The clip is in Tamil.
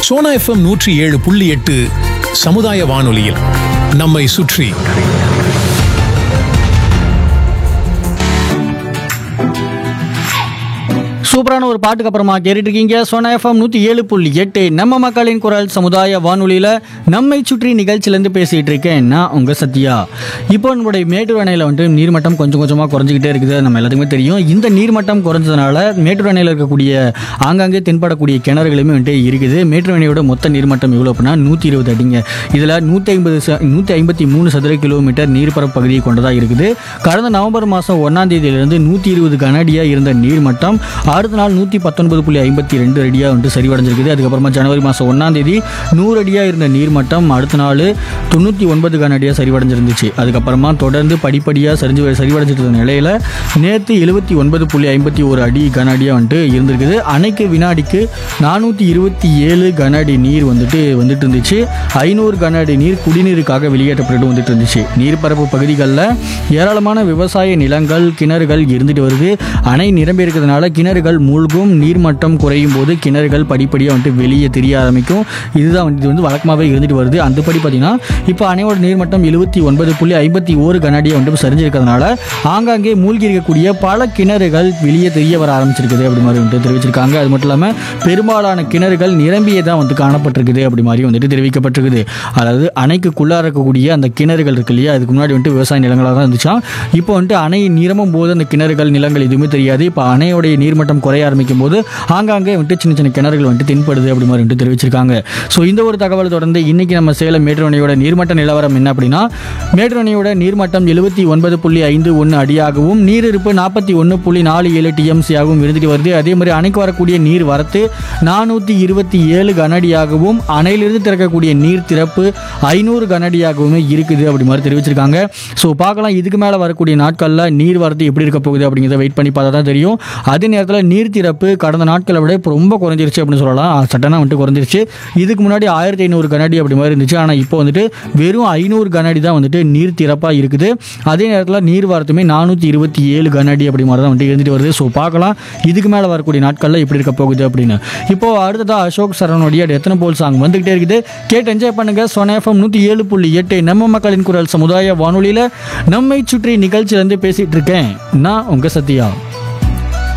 சோனா எஃப்எம் நூற்றி ஏழு புள்ளி எட்டு சமுதாய வானொலியில் நம்மை சுற்றி சூப்பரான ஒரு பாட்டுக்கு அப்புறமா கேட்டுட்டு இருக்கீங்க சோனா எஃப்எம் நூற்றி ஏழு புள்ளி எட்டு நம்ம மக்களின் குரல் சமுதாய வானொலியில் நம்மை சுற்றி நிகழ்ச்சியிலேருந்து பேசிகிட்டு இருக்கேன் நான் உங்கள் சத்யா இப்போ நம்மளுடைய மேட்டூர் அணையில் வந்துட்டு நீர்மட்டம் கொஞ்சம் கொஞ்சமாக குறைஞ்சிக்கிட்டே இருக்குது நம்ம எல்லாத்துக்குமே தெரியும் இந்த நீர்மட்டம் குறைஞ்சதுனால மேட்டூர் அணையில் இருக்கக்கூடிய ஆங்காங்கே தென்படக்கூடிய கிணறுகளுமே வந்துட்டு இருக்குது மேட்டூர் அணையோட மொத்த நீர்மட்டம் எவ்வளோ அப்படின்னா நூற்றி இருபது அடிங்க இதில் நூற்றி ஐம்பது ச நூற்றி ஐம்பத்தி மூணு சதுர கிலோமீட்டர் நீர்ப்பரப்பு பகுதியை கொண்டதாக இருக்குது கடந்த நவம்பர் மாதம் ஒன்றாம் தேதியிலிருந்து நூற்றி இருபது கனஅடியாக இருந்த நீர்மட்டம் அடுத்த நாள் நூற்றி பத்தொன்பது புள்ளி ஐம்பத்தி ரெண்டு அடியாக வந்துட்டு சரிவடைஞ்சிருக்குது அதுக்கப்புறமா ஜனவரி மாதம் ஒன்றாம் தேதி நூறு அடியாக இருந்த நீர்மட்டம் அடுத்த நாள் தொண்ணூற்றி ஒன்பது கனஅடியாக சரிவடைஞ்சிருந்துச்சு அதுக்கப்புறமா தொடர்ந்து படிப்படியாக சரிஞ்சு சரிவடைஞ்சிட்டு இருந்த நிலையில் நேற்று எழுபத்தி ஒன்பது புள்ளி ஐம்பத்தி ஒரு அடி கன அடியாக வந்துட்டு இருந்திருக்குது அணைக்கு வினாடிக்கு நானூற்றி இருபத்தி ஏழு கன அடி நீர் வந்துட்டு வந்துட்டு இருந்துச்சு ஐநூறு கன அடி நீர் குடிநீருக்காக வெளியேற்றப்பட்டு வந்துட்டு இருந்துச்சு நீர்ப்பரப்பு பகுதிகளில் ஏராளமான விவசாய நிலங்கள் கிணறுகள் இருந்துட்டு வருது அணை நிரம்பி இருக்கிறதுனால கிணறுகள் மூழ்கும் நீர்மட்டம் குறையும் போது கிணறுகள் படிப்படியாக வந்துட்டு வெளியே தெரிய ஆரம்பிக்கும் இதுதான் வந்து இது வந்து வழக்கமாகவே இருந்துட்டு வருது அந்தபடி பார்த்தீங்கன்னா இப்போ அணையோட நீர்மட்டம் எழுபத்தி ஒன்பது புள்ளி ஐம்பத்தி ஓரு கனடியை வந்துட்டு சரிஞ்சிருக்கிறதுனால ஆங்காங்கே மூழ்கி இருக்கக்கூடிய பல கிணறுகள் வெளியே தெரிய வர ஆரம்பிச்சிருக்குது அப்படி மாதிரி வந்துட்டு தெரிவிச்சிருக்காங்க அது மட்டும் இல்லாமல் பெரும்பாலான கிணறுகள் நிரம்பியே தான் வந்து காணப்பட்டிருக்குது அப்படி மாதிரி வந்துட்டு தெரிவிக்கப்பட்டிருக்குது அதாவது அணைக்குள்ளார இருக்கக்கூடிய அந்த கிணறுகள் இருக்கு இல்லையா அதுக்கு முன்னாடி வந்துட்டு விவசாய நிலங்களாக தான் இருந்துச்சா இப்போ வந்துட்டு அணை நிரம்பும் போது அந்த கிணறுகள் நிலங்கள் எதுவுமே தெரியாது இப்போ அணையோடைய நீர்மட்டம் குறைய ஆரம்பிக்கும் போது ஆங்காங்கே வந்துட்டு சின்ன சின்ன கிணறுகள் வந்துட்டு தென்படுது அப்படி மாதிரி வந்துட்டு தெரிவிச்சிருக்காங்க ஸோ இந்த ஒரு தகவல் தொடர்ந்து இன்னைக்கு நம்ம சேலம் மேட்டூர் அணையோட நீர்மட்ட நிலவரம் என்ன அப்படின்னா மேட்டூர் அணையோட நீர்மட்டம் எழுபத்தி ஒன்பது புள்ளி ஐந்து ஒன்று அடியாகவும் நீரிருப்பு நாற்பத்தி ஒன்று புள்ளி நாலு ஏழு டிஎம்சியாகவும் இருந்துட்டு வருது அதே மாதிரி அணைக்கு வரக்கூடிய நீர் வரத்து நானூற்றி இருபத்தி ஏழு கனஅடியாகவும் அணையிலிருந்து திறக்கக்கூடிய நீர் திறப்பு ஐநூறு கனஅடியாகவுமே இருக்குது அப்படி மாதிரி தெரிவிச்சிருக்காங்க ஸோ பார்க்கலாம் இதுக்கு மேலே வரக்கூடிய நாட்களில் நீர் வரத்து எப்படி இருக்க போகுது அப்படிங்கிறத வெயிட் பண்ணி பார்த்தா தான் தெரியும் அதே நேரத்தில் நீர் திறப்பு கடந்த நாட்களை விட இப்போ ரொம்ப குறைஞ்சிருச்சு அப்படின்னு சொல்லலாம் சட்டனாக வந்துட்டு குறைஞ்சிருச்சு இதுக்கு முன்னாடி ஆயிரத்தி ஐநூறு கனஅடி அப்படி மாதிரி இருந்துச்சு ஆனால் இப்போ வந்துட்டு வெறும் ஐநூறு கனஅடி தான் வந்துட்டு நீர் திறப்பாக இருக்குது அதே நேரத்தில் நீர் வரத்துமே நானூற்றி இருபத்தி ஏழு கனஅடி அப்படி மாதிரி தான் வந்துட்டு இருந்துட்டு வருது ஸோ பார்க்கலாம் இதுக்கு மேலே வரக்கூடிய நாட்களில் எப்படி இருக்க போகுது அப்படின்னு இப்போ அடுத்ததாக அசோக் சரவணுடைய எத்தனை போல் சாங் வந்துகிட்டே இருக்குது கேட்டு என்ஜாய் பண்ணுங்க சொனேஃபம் நூற்றி ஏழு புள்ளி எட்டு நம்ம மக்களின் குரல் சமுதாய வானொலியில் நம்மை சுற்றி நிகழ்ச்சியிலேருந்து பேசிகிட்டு இருக்கேன் நான் உங்கள் சத்யா